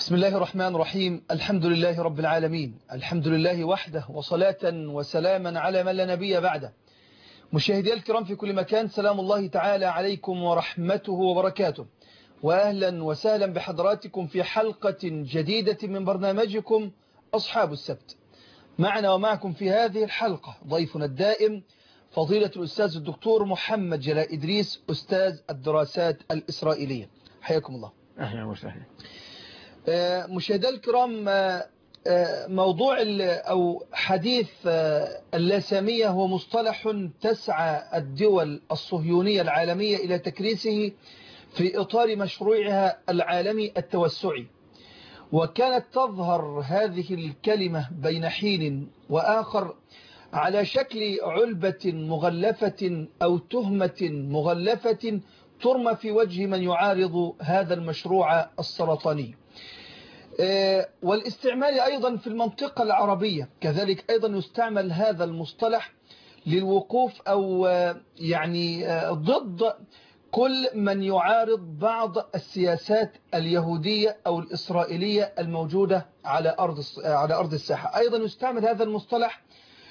بسم الله الرحمن الرحيم الحمد لله رب العالمين الحمد لله وحده وصلاة وسلاما على من لا نبي بعده مشاهدي الكرام في كل مكان سلام الله تعالى عليكم ورحمته وبركاته وأهلا وسهلا بحضراتكم في حلقة جديدة من برنامجكم أصحاب السبت معنا ومعكم في هذه الحلقة ضيفنا الدائم فضيلة الأستاذ الدكتور محمد جلاء إدريس أستاذ الدراسات الإسرائيلية حياكم الله أهلا وسهلا مشاهدي الكرام موضوع أو حديث اللاسامية هو مصطلح تسعى الدول الصهيونية العالمية إلى تكريسه في إطار مشروعها العالمي التوسعي وكانت تظهر هذه الكلمة بين حين وآخر على شكل علبة مغلفة أو تهمة مغلفة ترمى في وجه من يعارض هذا المشروع السرطاني والاستعمال أيضا في المنطقة العربية كذلك أيضا يستعمل هذا المصطلح للوقوف أو يعني ضد كل من يعارض بعض السياسات اليهودية أو الإسرائيلية الموجودة على أرض على أرض الساحة أيضا يستعمل هذا المصطلح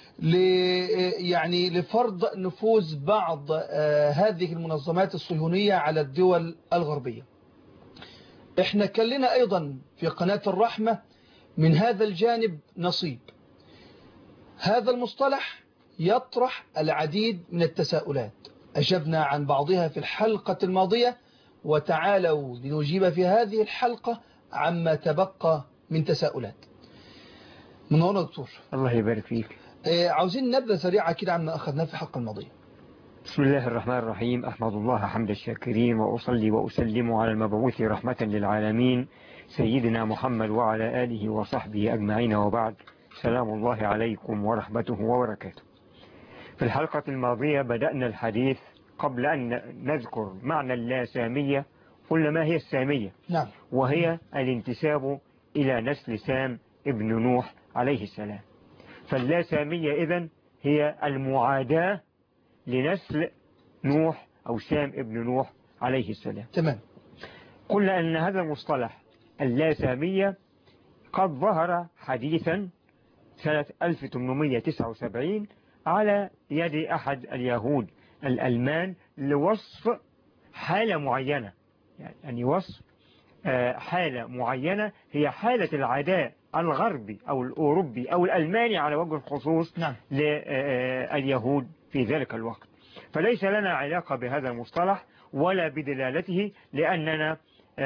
يعني لفرض نفوذ بعض هذه المنظمات الصهيونية على الدول الغربية احنا كان لنا ايضا في قناة الرحمة من هذا الجانب نصيب هذا المصطلح يطرح العديد من التساؤلات أجبنا عن بعضها في الحلقة الماضية وتعالوا لنجيب في هذه الحلقة عما تبقى من تساؤلات من هنا دكتور الله يبارك فيك عاوزين نبذة سريعة كده عما أخذناه في الحلقة الماضية بسم الله الرحمن الرحيم أحمد الله حمد الشاكرين وأصلي وأسلم على المبعوث رحمة للعالمين سيدنا محمد وعلى آله وصحبه أجمعين وبعد سلام الله عليكم ورحمته وبركاته في الحلقة الماضية بدأنا الحديث قبل أن نذكر معنى اللاسامية قلنا ما هي السامية نعم وهي الانتساب إلى نسل سام ابن نوح عليه السلام فاللاسامية إذن هي المعاداة لنسل نوح أو سام ابن نوح عليه السلام تمام قلنا أن هذا المصطلح اللاسامية قد ظهر حديثا سنة 1879 على يد أحد اليهود الألمان لوصف حالة معينة يعني وصف حالة معينة هي حالة العداء الغربي أو الأوروبي أو الألماني على وجه الخصوص نعم. لليهود في ذلك الوقت فليس لنا علاقة بهذا المصطلح ولا بدلالته لأننا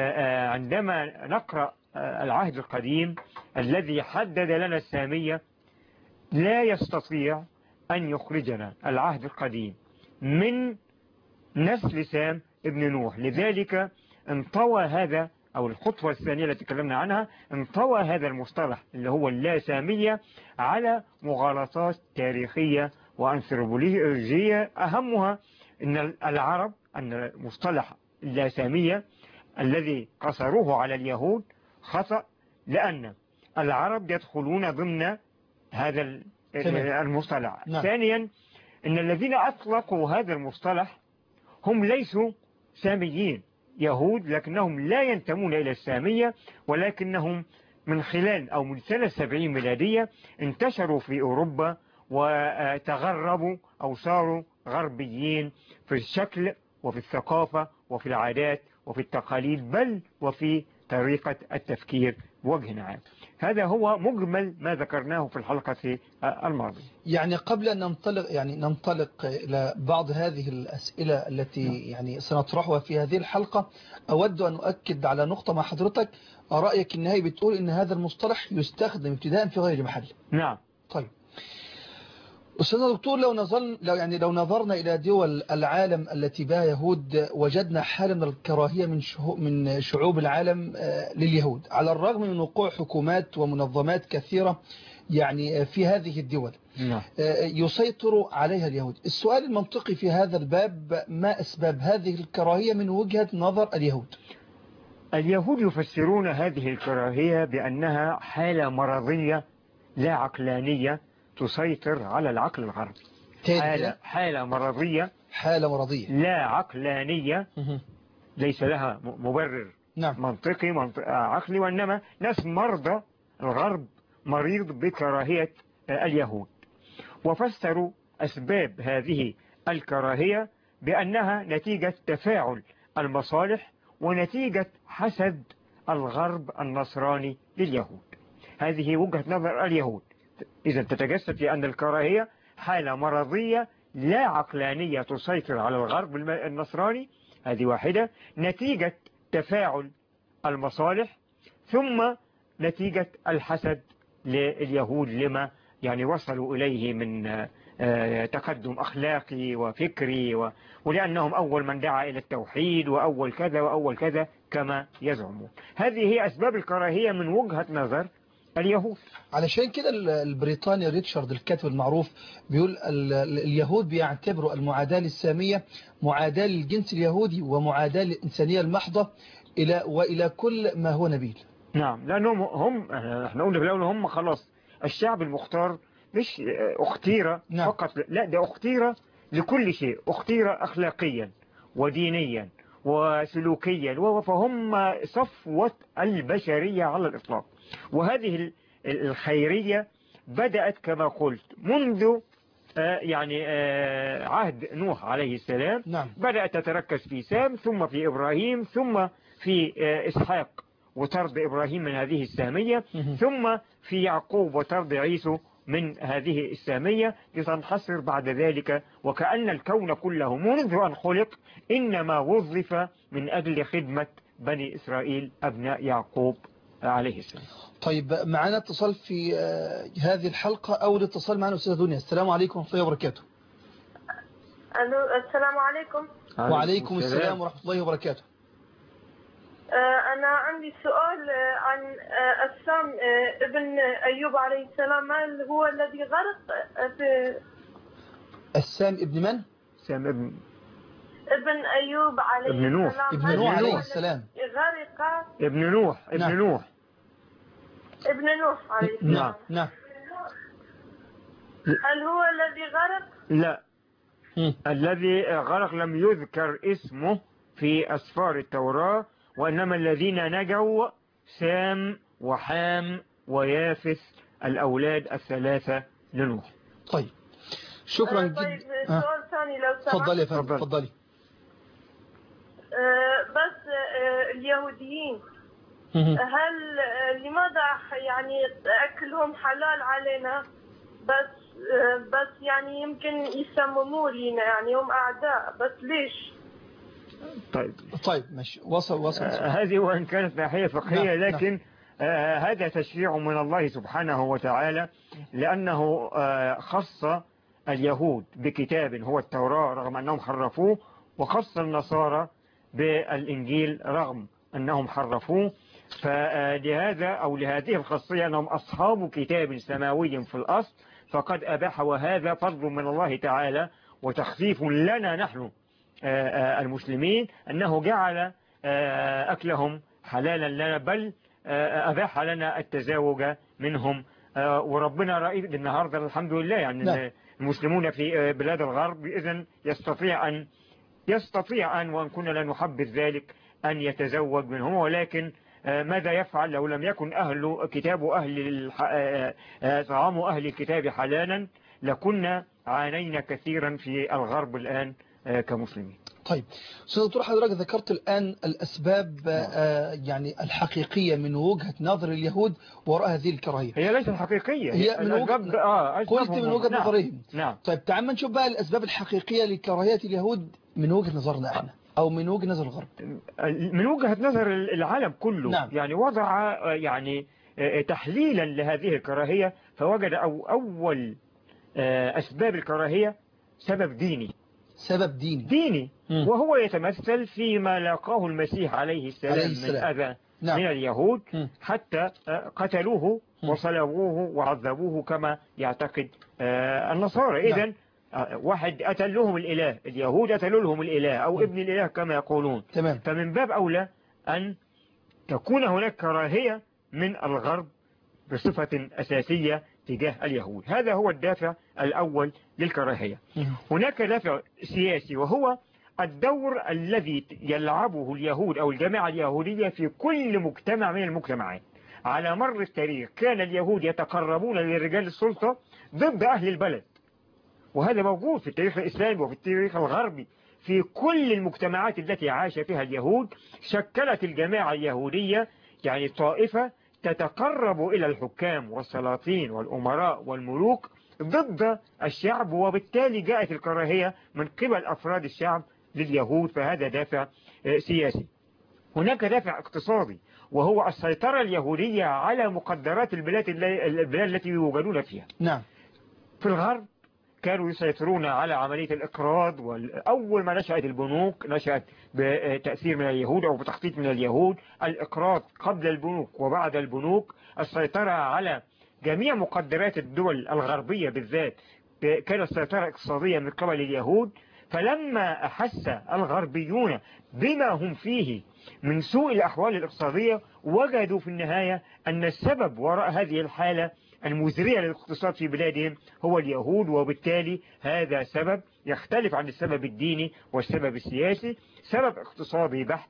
عندما نقرأ العهد القديم الذي حدد لنا السامية لا يستطيع أن يخرجنا العهد القديم من نسل سام ابن نوح لذلك انطوى هذا أو الخطوة الثانية التي تكلمنا عنها انطوى هذا المصطلح اللي هو اللاسامية على مغالطات تاريخية وأنثروبولوجية أهمها أن العرب أن مصطلح اللاسامية الذي قصروه على اليهود خطأ لأن العرب يدخلون ضمن هذا المصطلح نعم. ثانيا أن الذين أطلقوا هذا المصطلح هم ليسوا ساميين يهود لكنهم لا ينتمون إلى السامية ولكنهم من خلال أو من سنة 70 ميلادية انتشروا في أوروبا وتغربوا أو صاروا غربيين في الشكل وفي الثقافة وفي العادات وفي التقاليد بل وفي طريقة التفكير بوجه عام هذا هو مجمل ما ذكرناه في الحلقة الماضية يعني قبل أن ننطلق يعني ننطلق إلى بعض هذه الأسئلة التي يعني سنطرحها في هذه الحلقة أود أن أؤكد على نقطة مع حضرتك رأيك النهائي بتقول أن هذا المصطلح يستخدم ابتداء في غير محل نعم طيب أستاذنا دكتور لو نظر لو يعني لو نظرنا إلى دول العالم التي بها يهود وجدنا حالة من الكراهية من من شعوب العالم لليهود على الرغم من وقوع حكومات ومنظمات كثيرة يعني في هذه الدول نعم. يسيطر عليها اليهود السؤال المنطقي في هذا الباب ما أسباب هذه الكراهية من وجهة نظر اليهود اليهود يفسرون هذه الكراهية بأنها حالة مرضية لا عقلانية تسيطر على العقل الغربي حالة, حالة مرضية حالة مرضية لا عقلانية مه. ليس لها م- مبرر نعم منطقي منطق عقلي وإنما ناس مرضى الغرب مريض بكراهية اليهود وفسروا أسباب هذه الكراهية بأنها نتيجة تفاعل المصالح ونتيجة حسد الغرب النصراني لليهود هذه وجهة نظر اليهود إذا تتجسد في أن الكراهية حالة مرضية لا عقلانية تسيطر على الغرب النصراني هذه واحدة نتيجة تفاعل المصالح ثم نتيجة الحسد لليهود لما يعني وصلوا إليه من آه، تقدم أخلاقي وفكري و... ولأنهم أول من دعا إلى التوحيد وأول كذا وأول كذا كما يزعمون هذه هي أسباب الكراهية من وجهة نظر اليهود علشان كده ال- البريطاني ريتشارد الكاتب المعروف بيقول ال- ال- اليهود بيعتبروا المعاداة السامية معاداة للجنس اليهودي ومعاداة للإنسانية المحضة إلى وإلى كل ما هو نبيل نعم لأنهم هم احنا قلنا في الأول هم خلاص الشعب المختار مش اختير نعم. فقط لا ده اختير لكل شيء اختير أخلاقيا ودينيا وسلوكيا و- فهم صفوة البشرية على الإطلاق وهذه ال- الخيرية بدأت كما قلت منذ آه، يعني آه، عهد نوح عليه السلام نعم بدأت تتركز في سام ثم في إبراهيم ثم في آه، إسحاق وطرد إبراهيم من هذه السامية مهم. ثم في يعقوب وطرد عيسو من هذه السامية لتنحصر بعد ذلك وكأن الكون كله منذ أن خلق إنما وظف من أجل خدمة بني إسرائيل أبناء يعقوب عليه السلام طيب معنا اتصال في آه، هذه الحلقة أو الاتصال معنا أستاذة دنيا السلام عليكم ورحمة الله وبركاته الو السلام عليكم وعليكم السلام ورحمة الله وبركاته آه، أنا عندي سؤال آه، عن آه، السام آه، ابن أيوب عليه السلام هل هو الذي غرق آه، في السام ابن من؟ سام ابن ابن أيوب عليه ابن نوح. السلام ابن هل نوح هو عليه الذي السلام غرق ابن نوح ابن نعم. نوح ابن نوح عليه السلام نعم نعم هل هو الذي غرق لا مم. الذي غرق لم يذكر اسمه في أسفار التوراة وإنما الذين نجوا سام وحام ويافث الأولاد الثلاثة لنوح طيب شكرا آه، جدا طيب آه. سؤال ثاني لو سمحت تفضلي يا فندم تفضل. تفضلي آه، بس آه، اليهوديين مهم. هل آه، لماذا يعني أكلهم حلال علينا بس آه، بس يعني يمكن يسمموا لنا يعني هم أعداء بس ليش؟ طيب طيب ماشي وصل وصل آه، هذه وإن كانت ناحية فقهية نعم، لكن آه، هذا تشريع من الله سبحانه وتعالى لأنه آه، خص اليهود بكتاب هو التوراة رغم أنهم حرفوه وخص النصارى بالإنجيل رغم أنهم حرفوه فلهذا أو لهذه الخاصية أنهم أصحاب كتاب سماوي في الأصل فقد أباح وهذا فضل من الله تعالى وتخفيف لنا نحن آه، آه، المسلمين أنه جعل آه، أكلهم حلالا لنا بل آه، أباح لنا التزاوج منهم آه، وربنا رأيت النهاردة الحمد لله يعني نعم. المسلمون في آه، بلاد الغرب إذن يستطيع أن يستطيع أن وأن كنا لا نحبذ ذلك أن يتزوج منهم ولكن آه، ماذا يفعل لو لم يكن أهل كتاب أهل الح... آه، آه، طعام أهل الكتاب حلالا لكنا عانينا كثيرا في الغرب الآن آه، كمسلمين طيب أستاذ دكتور حضرتك ذكرت الآن الأسباب آه، يعني الحقيقية من وجهة نظر اليهود وراء هذه الكراهية هي ليست حقيقية هي من وجهة- الأسباب- آه قلت أسبابهم من وجهة نعم. نظرهم نعم طيب تعال ما نشوف بقى الأسباب الحقيقية لكراهية اليهود من وجهة نظرنا احنا أو من وجهة نظر الغرب من وجهة نظر العالم كله نعم. يعني وضع آه، يعني آه، تحليلا لهذه الكراهية فوجد أو أول آه، أسباب الكراهية سبب ديني سبب ديني ديني مم. وهو يتمثل فيما لاقاه المسيح عليه السلام, عليه من السلام. أذى من نعم اليهود مم. حتى آه، قتلوه مم. وصلبوه وعذبوه كما يعتقد آه، النصارى نعم. إذن واحد قتل لهم الإله اليهود قتلوا لهم الإله أو مم. ابن الإله كما يقولون تمام فمن باب أولى أن تكون هناك كراهية من الغرب بصفة أساسية تجاه اليهود هذا هو الدافع الأول للكراهية مم. هناك دافع سياسي وهو الدور الذي يلعبه اليهود أو الجماعة اليهودية في كل مجتمع من المجتمعات على مر التاريخ كان اليهود يتقربون لرجال السلطة ضد أهل البلد وهذا موجود في التاريخ الإسلامي وفي التاريخ الغربي في كل المجتمعات التي عاش فيها اليهود شكلت الجماعة اليهودية يعني طائفة تتقرب إلى الحكام والسلاطين والأمراء والملوك ضد الشعب وبالتالي جاءت الكراهية من قبل أفراد الشعب لليهود فهذا دافع آه، سياسي هناك دافع اقتصادي وهو السيطرة اليهودية على مقدرات البلاد البلاد التي يوجدون فيها نعم في الغرب كانوا يسيطرون على عملية الإقراض وأول ما نشأت البنوك نشأت بتأثير من اليهود أو بتخطيط من اليهود الإقراض قبل البنوك وبعد البنوك السيطرة على جميع مقدرات الدول الغربية بالذات كانت سيطرة اقتصادية من قبل اليهود فلما أحس الغربيون بما هم فيه من سوء الأحوال الاقتصادية وجدوا في النهاية أن السبب وراء هذه الحالة المزرية للاقتصاد في بلادهم هو اليهود وبالتالي هذا سبب يختلف عن السبب الديني والسبب السياسي سبب اقتصادي بحت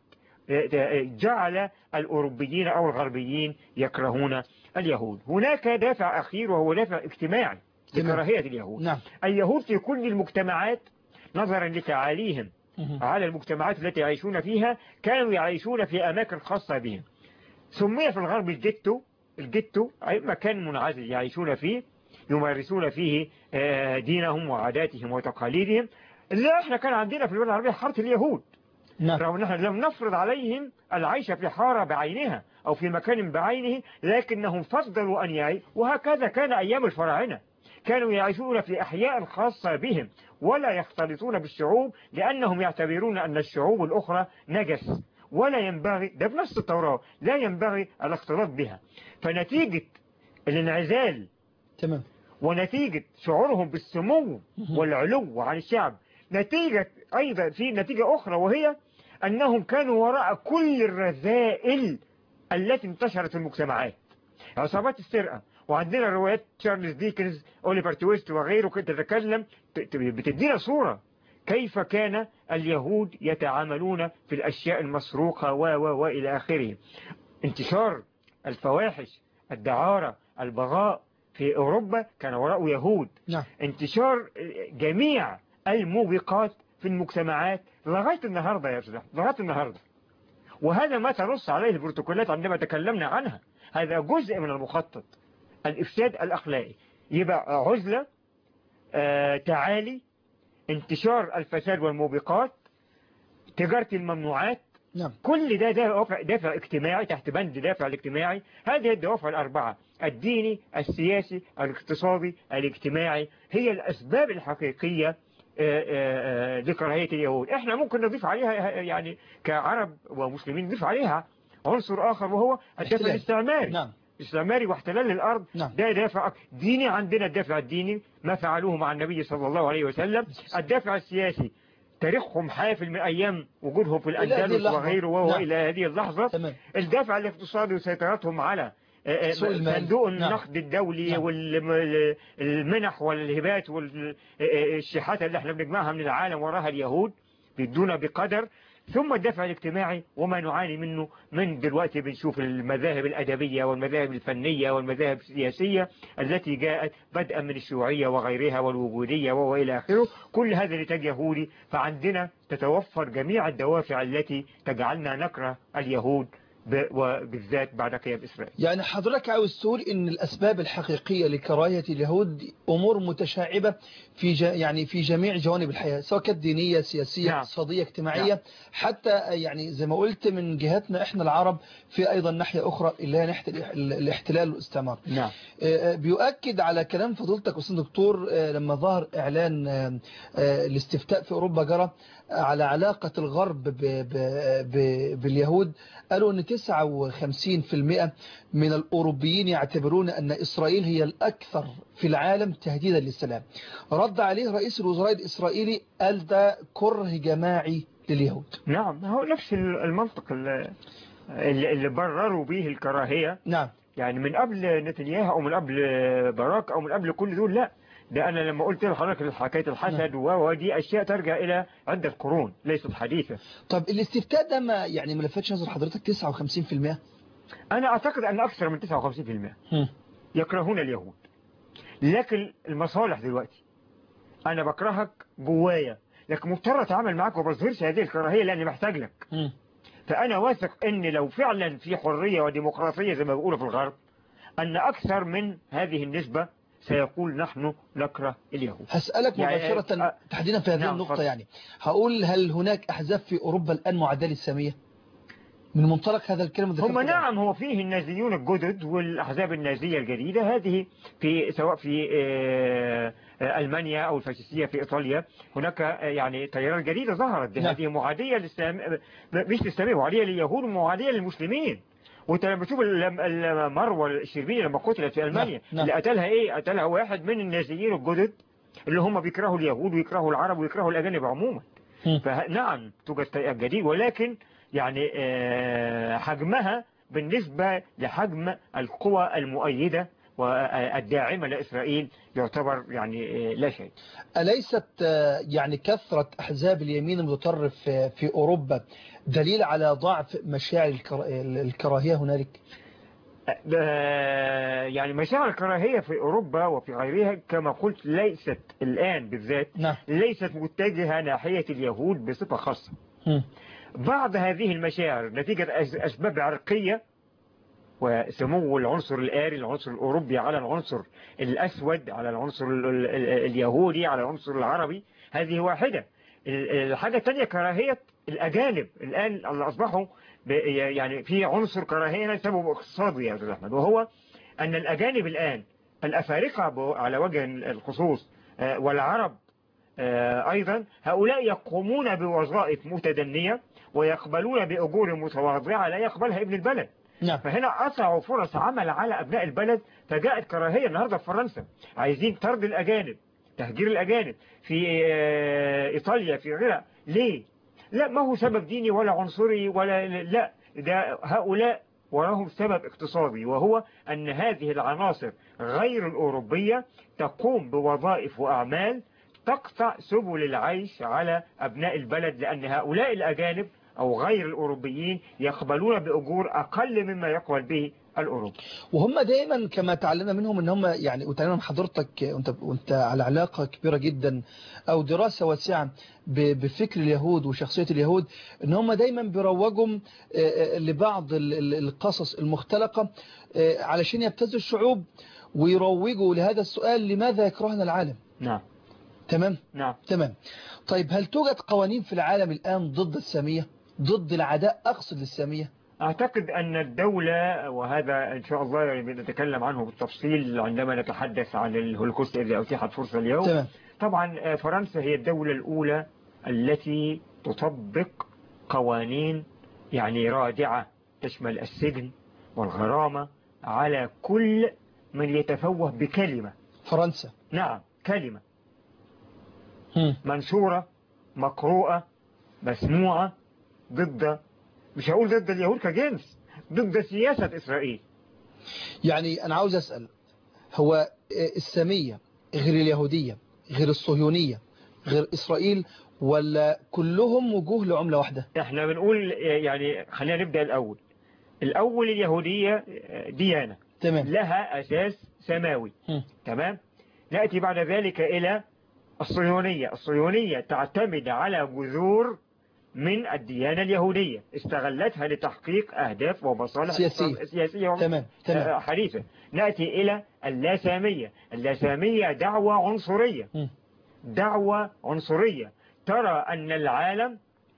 جعل الأوروبيين أو الغربيين يكرهون اليهود هناك دافع أخير وهو دافع اجتماعي لكراهية اليهود نعم اليهود في كل المجتمعات نظرا لتعاليهم مهم. على المجتمعات التي يعيشون فيها كانوا يعيشون في أماكن خاصة بهم سمي في الغرب الجيتو الجيتو أي مكان منعزل يعيشون فيه يمارسون فيه آه، دينهم وعاداتهم وتقاليدهم لا احنا كان عندنا في البلاد العربية حارة اليهود نعم رغم ان احنا لم نفرض عليهم العيش في حارة بعينها او في مكان بعينه لكنهم فضلوا ان يعيش وهكذا كان ايام الفراعنة كانوا يعيشون في احياء خاصة بهم ولا يختلطون بالشعوب لانهم يعتبرون ان الشعوب الاخرى نجس ولا ينبغي ده بنفس التوراة لا ينبغي الاختلاط بها فنتيجة الانعزال تمام ونتيجة شعورهم بالسمو والعلو عن الشعب نتيجة أيضا في نتيجة أخرى وهي أنهم كانوا وراء كل الرذائل التي انتشرت في المجتمعات عصابات السرقة وعندنا روايات تشارلز ديكنز أوليفر تويست وغيره كنت تتكلم ت- ت- بتدينا صورة كيف كان اليهود يتعاملون في الأشياء المسروقة و و وإلى آخره انتشار الفواحش الدعارة البغاء في أوروبا كان وراءه يهود نعم انتشار جميع الموبقات في المجتمعات لغاية النهاردة يا أستاذ أحمد، لغاية النهاردة وهذا ما تنص عليه البروتوكولات عندما تكلمنا عنها هذا جزء من المخطط الإفساد الأخلاقي يبقى عزلة آه، تعالي انتشار الفساد والموبقات تجارة الممنوعات نعم كل ده دافع, دافع اجتماعي تحت بند دافع الاجتماعي هذه الدوافع الأربعة الديني السياسي الاقتصادي الاجتماعي هي الأسباب الحقيقية آه، آه، آه، لكراهية اليهود احنا ممكن نضيف عليها يعني كعرب ومسلمين نضيف عليها عنصر آخر وهو الدافع احتلال. الاستعماري نعم استعماري واحتلال الأرض نعم. ده دافع ديني عندنا الدافع الديني ما فعلوه مع النبي صلى الله عليه وسلم الدافع السياسي تاريخهم حافل من أيام وجودهم في إلى هذه الأندلس اللحظة. وغيره وهو نعم. إلى هذه اللحظة تمام الدافع الاقتصادي وسيطرتهم على آه، آه، سوق المال. صندوق نعم. النقد الدولي نعم. والمنح والهبات والشحات اللي احنا بنجمعها من العالم وراها اليهود بيدونا بقدر ثم الدفع الاجتماعي وما نعاني منه من دلوقتي بنشوف المذاهب الأدبية والمذاهب الفنية والمذاهب السياسية التي جاءت بدءا من الشيوعية وغيرها والوجودية وإلى آخره كل هذا نتاج يهودي فعندنا تتوفر جميع الدوافع التي تجعلنا نكره اليهود ب- وبالذات بعد قيام إسرائيل يعني حضرتك عاوز تقول ان الاسباب الحقيقية لكراهية اليهود امور متشعبة في ج... يعني في جميع جوانب الحياة سواء كانت دينية سياسية نعم. اقتصادية اجتماعية نعم. حتى يعني زي ما قلت من جهتنا احنا العرب في ايضا ناحية اخرى اللي هي ناحية الاح- الاحتلال والاستعمار نعم آه، بيؤكد على كلام فضيلتك أستاذ دكتور آه، لما ظهر إعلان آه، آه، الاستفتاء في أوروبا جرى على علاقة الغرب ب- ب- ب- باليهود قالوا أن 59% من الأوروبيين يعتبرون أن إسرائيل هي الأكثر في العالم تهديدا للسلام رد عليه رئيس الوزراء الإسرائيلي قال ده كره جماعي لليهود نعم هو نفس المنطق اللي, اللي برروا به الكراهية نعم يعني من قبل نتنياهو أو من قبل باراك أو من قبل كل دول لا ده أنا لما قلت لحضرتك حكاية الحسد ودي أشياء ترجع إلى عدة قرون ليست حديثة طب الاستفتاء ده ما يعني ما لفتش نظر حضرتك 59% أنا أعتقد أن أكثر من 59% هم. يكرهون اليهود لكن المصالح دلوقتي أنا بكرهك جوايا لكن مضطر أتعامل معاك وما بظهرش هذه الكراهية لأني محتاج لك هم. فأنا واثق أن لو فعلا في حرية وديمقراطية زي ما بيقولوا في الغرب أن أكثر من هذه النسبة سيقول نحن نكره اليهود هسألك يعني- مباشرة آه، تحديدا في هذه نعم، النقطة اتفضل. يعني هقول هل هناك أحزاب في أوروبا الآن معادية للسامية من منطلق هذا الكلام هم نعم هو فيه النازيون الجدد والأحزاب النازية الجديدة هذه في سواء في آه، آه، ألمانيا أو الفاشيستية في إيطاليا هناك آه، يعني تيارات جديدة ظهرت دي نعم. هذه معادية للسام مش للسامية معادية لليهود ومعادية للمسلمين وانت لما تشوف ال- ال- مروه الشربيني لما قتلت في المانيا نعم، نعم. اللي قتلها ايه قتلها واحد من النازيين الجدد اللي هم بيكرهوا اليهود ويكرهوا العرب ويكرهوا الاجانب عموما هم. فنعم توجد تيار جديد ولكن يعني آه، حجمها بالنسبة لحجم القوى المؤيدة والداعمة لإسرائيل يعتبر يعني آه، لا شيء أليست آه، يعني كثرة أحزاب اليمين المتطرف في في أوروبا دليل على ضعف مشاعر الكرا- الكراهية هنالك آه، يعني مشاعر الكراهية في أوروبا وفي غيرها كما قلت ليست الآن بالذات نعم ليست متجهة ناحية اليهود بصفة خاصة هم. بعض هذه المشاعر نتيجة أس- أسباب عرقية وسمو العنصر الآري العنصر الأوروبي على العنصر الأسود على العنصر ال- ال- ال- اليهودي على العنصر العربي هذه واحدة ال- الحاجة الثانية كراهية الأجانب الآن اللي أصبحوا ب- يعني في عنصر كراهية سبب اقتصادي يا أستاذ أحمد وهو أن الأجانب الآن الأفارقة ب- على وجه الخصوص آه، والعرب آه، أيضا هؤلاء يقومون بوظائف متدنية ويقبلون بأجور متواضعة لا يقبلها ابن البلد نعم فهنا أسعوا فرص عمل على أبناء البلد فجاءت كراهية النهاردة في فرنسا عايزين طرد الأجانب تهجير الأجانب في آه، إيطاليا في غيرها ليه؟ لا ما هو سبب ديني ولا عنصري ولا لا ده هؤلاء وراهم سبب اقتصادي وهو أن هذه العناصر غير الأوروبية تقوم بوظائف وأعمال تقطع سبل العيش على أبناء البلد لأن هؤلاء الأجانب أو غير الأوروبيين يقبلون بأجور أقل مما يقبل به الأوروبي وهم دائما كما تعلمنا منهم ان هم يعني وتعلمنا من حضرتك وانت وانت على علاقه كبيره جدا او دراسه واسعه ب- بفكر اليهود وشخصيه اليهود ان هم دايما بيروجوا آه، آه، لبعض ال- ال- القصص المختلقه آه، علشان يبتزوا الشعوب ويروجوا لهذا السؤال لماذا يكرهنا العالم نعم تمام نعم تمام طيب هل توجد قوانين في العالم الآن ضد السامية ضد العداء أقصد للسامية أعتقد أن الدولة وهذا إن شاء الله يعني نتكلم عنه بالتفصيل عندما نتحدث عن الهولوكوست إذا أتيحت فرصة اليوم تمام طبعا آه، فرنسا هي الدولة الأولى التي تطبق قوانين يعني رادعة تشمل السجن والغرامة على كل من يتفوه بكلمة فرنسا نعم كلمة هم. منشورة مقروءة مسموعة ضد مش هقول ضد اليهود كجنس ضد سياسة إسرائيل يعني أنا عاوز أسأل هو آه، السامية غير اليهودية غير الصهيونية غير إسرائيل ولا كلهم وجوه لعملة واحدة احنا بنقول يعني خلينا نبدأ الأول الأول اليهودية ديانة تمام لها أساس سماوي هم. تمام نأتي بعد ذلك إلى الصهيونية الصهيونية تعتمد على جذور من الديانة اليهودية استغلتها لتحقيق أهداف ومصالح سياسية. سياسية وم- تمام تمام آه، حديثة نأتي إلى اللاسامية اللاسامية دعوة عنصرية هم. دعوة عنصرية ترى أن العالم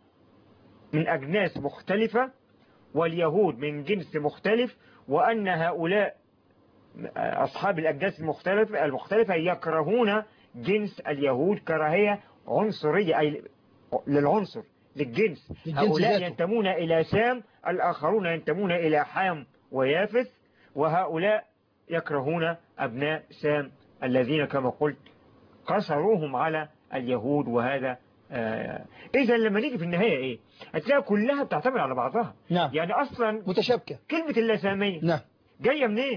من أجناس مختلفة واليهود من جنس مختلف وأن هؤلاء أصحاب الأجناس المختلفة المختلفة يكرهون جنس اليهود كراهية عنصرية أي للعنصر للجنس للجنس هؤلاء ذاته. ينتمون إلى سام الآخرون ينتمون إلى حام ويافث وهؤلاء يكرهون أبناء سام الذين كما قلت قصروهم على اليهود وهذا آه إذا لما نيجي في النهاية إيه هتلاقي كلها بتعتمد على بعضها نعم يعني أصلا متشابكة كلمة اللاسامية نعم جاية منين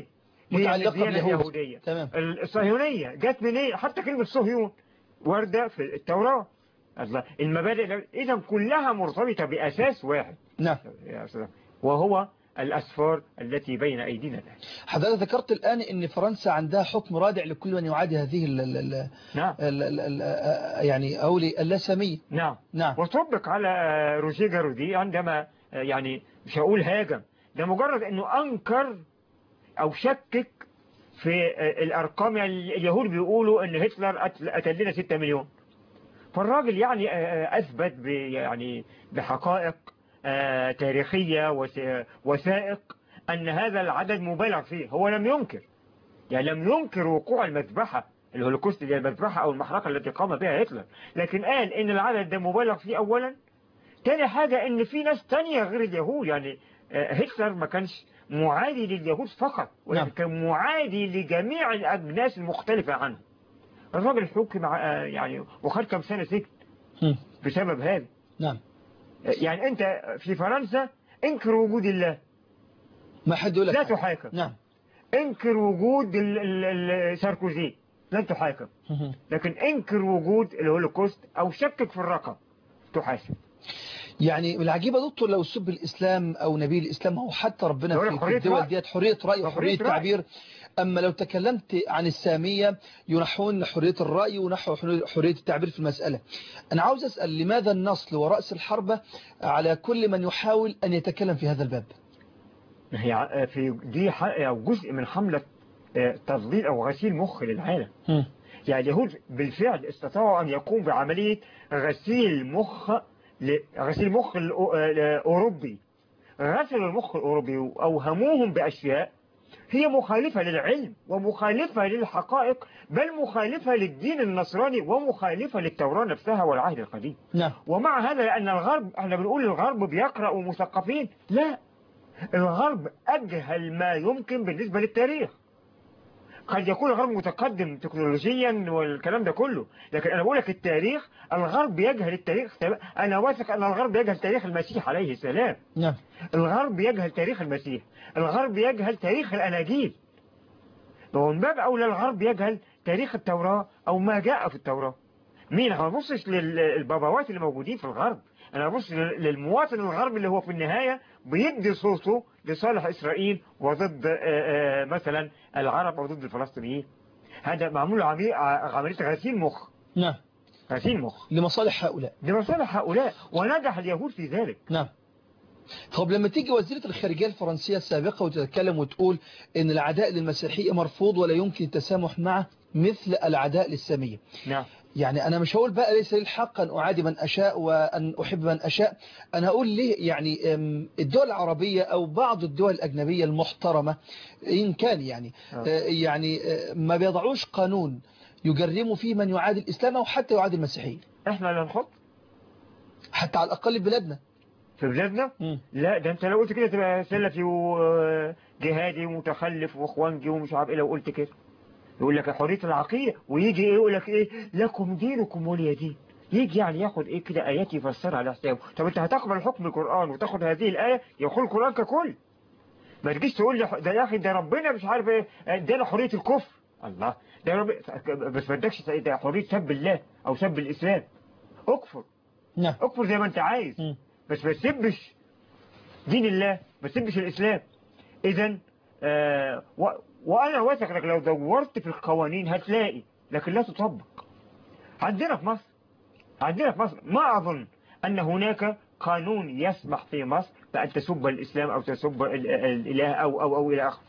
هي متعلقة الديانة باليهود. اليهودية تمام الصهيونية جت منين حتى كلمة صهيون واردة في التوراة الله المبادئ إذا كلها مرتبطة بأساس واحد نعم يا أستاذ وهو الأسفار التي بين أيدينا الآن حضرتك ذكرت الآن أن فرنسا عندها حكم رادع لكل من يعادي هذه ال ال ال نعم ال ال ال يعني أولي اللاسامية نعم نعم وطبق على روجيه جارودي عندما يعني مش هقول هاجم ده مجرد انه انكر او شكك في الارقام يعني اليهود بيقولوا ان هتلر قتل قتل لنا 6 مليون فالراجل يعني اثبت ب- يعني بحقائق آه، تاريخية وس- وثائق ان هذا العدد مبالغ فيه هو لم ينكر يعني لم ينكر وقوع المذبحة الهولوكوست دي المذبحة او المحرقة التي قام بها هتلر لكن قال ان العدد ده مبالغ فيه اولا تاني حاجة ان في ناس تانية غير اليهود يعني آه، هتلر ما كانش معادي لليهود فقط ولكن نعم. كان معادي لجميع الأجناس المختلفة عنه الراجل حكم آه، يعني وخد كم سنة سجن هم. بسبب هذا نعم آه، يعني أنت في فرنسا انكر وجود الله ما حد يقول لك لا حاجة. تحاكم نعم انكر وجود ال- ال- ال- ساركوزي لن تحاكم هم. لكن انكر وجود الهولوكوست أو شكك في الرقم تحاسب يعني العجيب يا دكتور لو سب الإسلام أو نبي الإسلام أو حتى ربنا يقول في لك في حرية الدول رأي. ديت حرية رأي حرية وحرية رأي. تعبير أما لو تكلمت عن السامية ينحون حرية الرأي ونحو حرية التعبير في المسألة أنا عاوز أسأل لماذا النصل ورأس الحربة على كل من يحاول أن يتكلم في هذا الباب هي ع- في دي ح- أو جزء من حملة آه، تضليل أو غسيل مخ للعالم هم. يعني اليهود بالفعل استطاعوا أن يقوموا بعملية غسيل مخ ل- غسيل مخ الأو- آه، الأوروبي غسلوا المخ الأوروبي وأوهموهم بأشياء هي مخالفة للعلم ومخالفة للحقائق بل مخالفة للدين النصراني ومخالفة للتوراة نفسها والعهد القديم نعم ومع هذا لأن الغرب احنا بنقول الغرب بيقرأوا مثقفين لا الغرب أجهل ما يمكن بالنسبة للتاريخ قد يكون الغرب متقدم تكنولوجيا والكلام ده كله لكن أنا بقول لك التاريخ الغرب يجهل التاريخ أنا واثق أن الغرب يجهل تاريخ المسيح عليه السلام نعم الغرب يجهل تاريخ المسيح الغرب يجهل تاريخ الأناجيل ومن باب أولى الغرب يجهل تاريخ التوراة أو ما جاء في التوراة مين أنا ما ببصش للبابوات اللي موجودين في الغرب أنا ببص لل- للمواطن الغربي اللي هو في النهاية بيدي صوته لصالح إسرائيل وضد آه، آه، مثلا العرب أو ضد الفلسطينيين هذا معمول عملية عملية غسيل مخ نعم غسيل مخ لمصالح هؤلاء لمصالح هؤلاء ونجح اليهود في ذلك نعم طب لما تيجي وزيرة الخارجية الفرنسية السابقة وتتكلم وتقول ان العداء للمسيحية مرفوض ولا يمكن التسامح معه مثل العداء للسامية نعم يعني أنا مش هقول بقى ليس لي الحق أن أعادي من أشاء وأن أحب من أشاء أنا هقول ليه يعني أم، الدول العربية أو بعض الدول الأجنبية المحترمة إن كان يعني آه. آه، يعني آه، ما بيضعوش قانون يجرموا فيه من يعادي الإسلام أو حتى يعادي المسيحية احنا اللي نحط حتى على الأقل في بلادنا في بلادنا مم. لا ده انت لو قلت كده تبقى سلفي وجهادي ومتخلف واخوانجي ومش عارف ايه لو قلت كده يقول لك حريه العقيده ويجي ايه يقول لك ايه لكم دينكم ولي دين يجي يعني ياخد ايه كده ايات يفسرها على حسابه طب انت هتقبل حكم القران وتاخد هذه الايه يقول القران ككل ما تجيش تقول لي ده يا اخي ده ربنا مش عارف ايه ادانا حريه الكفر الله ده رب... بس ما ادكش ده حريه سب الله او سب الاسلام اكفر نعم اكفر زي ما انت عايز مم. بس ما تسبش دين الله ما تسبش الإسلام إذا آه و... وأنا واثق انك لو دورت في القوانين هتلاقي لكن لا تطبق عندنا في مصر عندنا في مصر ما أظن أن هناك قانون يسمح في مصر بأن تسب الإسلام أو تسب ال- ال- الإله أو أو أو إلى آخره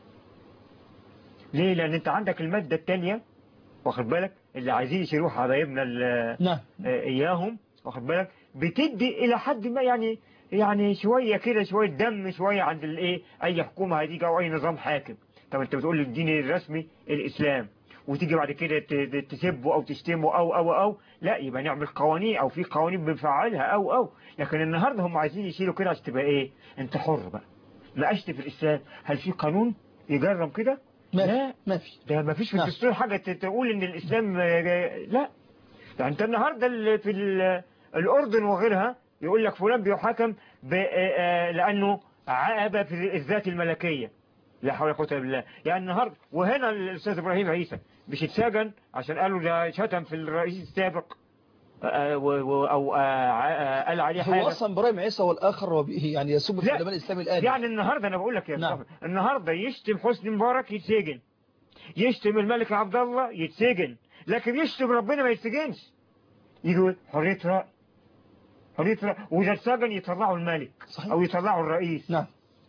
ليه؟ لأن أنت عندك المادة الثانية واخد بالك اللي عايزين يشيلوها حبايبنا ال- نعم آه، اياهم واخد بالك بتدي الى حد ما يعني يعني شويه كده شويه دم شويه عند الايه اي حكومه هتيجي او اي نظام حاكم طب انت بتقول لي الدين الرسمي الاسلام وتيجي بعد كده ت- ت- تسبه او تشتمه او او او لا يبقى نعمل قوانين او في قوانين بنفعلها او او لكن النهارده هم عايزين يشيلوا كده عشان تبقى ايه انت حر بقى ناقشت في الاسلام هل في قانون يجرم كده ما لا. في ما في ده ما فيش في نعم. الدستور حاجة ت- تقول ان الاسلام آه، لا ده انت النهاردة ال- في ال- الاردن وغيرها يقول لك فلان بيحاكم ب- آه، آه، لانه عاب في الذات الملكية لا حول ولا قوة إلا بالله يعني النهاردة وهنا الأستاذ إبراهيم عيسى مش اتسجن عشان قالوا ده شتم في الرئيس السابق آه، و- و- أو آه، آه، قال عليه هو حاجة أصلا إبراهيم عيسى والآخر هو بي- يعني يسب في لا. العلماء الإسلامي الآن يعني النهاردة أنا بقول لك يا نعم. مصطفى النهاردة يشتم حسني مبارك يتسجن يشتم الملك عبد الله يتسجن لكن يشتم ربنا ما يتسجنش يقول حرية رأي حرية رأي وإذا اتسجن يطلعوا الملك صحيح. أو يطلعوا الرئيس نعم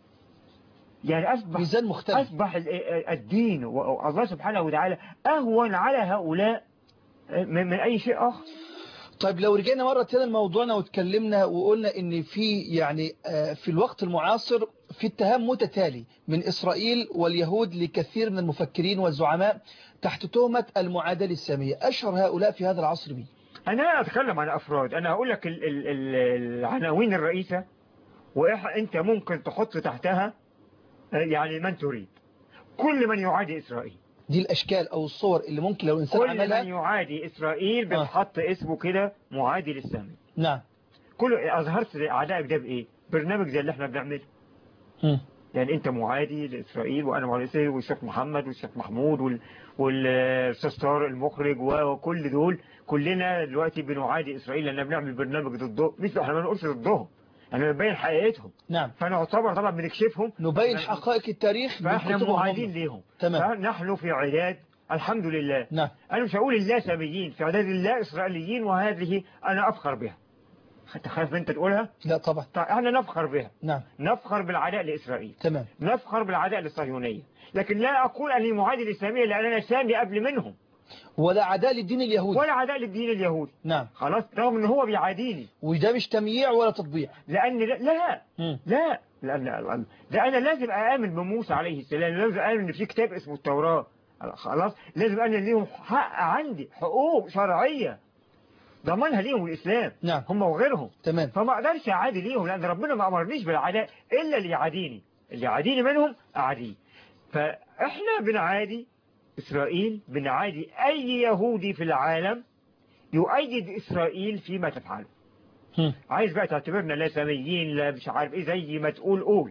يعني أصبح ميزان مختلف أصبح ال- الدين والله سبحانه وتعالى أهون على هؤلاء من من أي شيء آخر طيب لو رجعنا مرة تانية لموضوعنا واتكلمنا وقلنا ان في يعني آه، في الوقت المعاصر في اتهام متتالي من إسرائيل واليهود لكثير من المفكرين والزعماء تحت تهمة المعادلة السامية أشهر هؤلاء في هذا العصر مين؟ أنا لا أتكلم عن أفراد أنا هقول لك ال- ال- ال- العناوين الرئيسة وأنت ممكن تحط تحتها آه، يعني من تريد كل من يعادي إسرائيل دي الأشكال أو الصور اللي ممكن لو الإنسان كل من عملها يعادي إسرائيل آه. بتحط اسمه كده معادي للسامي نعم كل أظهرت أعدائك ده بإيه برنامج زي اللي احنا بنعمله مم. يعني انت معادي لاسرائيل وانا معادي لاسرائيل والشيخ محمد والشيخ محمود وال- والاستاذ طارق المخرج وكل دول كلنا دلوقتي بنعادي اسرائيل لان بنعمل برنامج ضده مش احنا ما بنقولش ضدهم احنا بنبين حقيقتهم نعم فنعتبر طبعا بنكشفهم نبين حقائق التاريخ من فاحنا كتبهم هم. معادين ليهم تمام فنحن في عداد الحمد لله نعم انا مش هقول الله ساميين في عداد الله اسرائيليين وهذه انا افخر بها انت خايف انت تقولها لا طبعا طيب احنا نفخر بها نعم نفخر بالعداء لاسرائيل تمام نفخر بالعداء للصهيونية لكن لا أقول أني معادي للإسلامية لأن أنا سامي قبل منهم ولا عداء للدين اليهودي ولا عداء للدين اليهودي نعم خلاص رغم أن هو بيعاديني وده مش تمييع ولا تطبيع لأن لا لا مم. لا لأن ده أنا لازم أآمن بموسى عليه السلام لازم أآمن إن في كتاب اسمه التوراة خلاص لازم أنا ليهم حق عندي حقوق شرعية ضمنها ليهم الإسلام نعم هم وغيرهم تمام فما اقدرش اعادي ليهم لان ربنا ما امرنيش بالعداء الا اللي يعاديني اللي يعاديني منهم اعاديه فاحنا بنعادي اسرائيل بنعادي اي يهودي في العالم يؤيد اسرائيل فيما تفعله مم. عايز بقى تعتبرنا لا ساميين لا مش عارف ايه زي ما تقول قول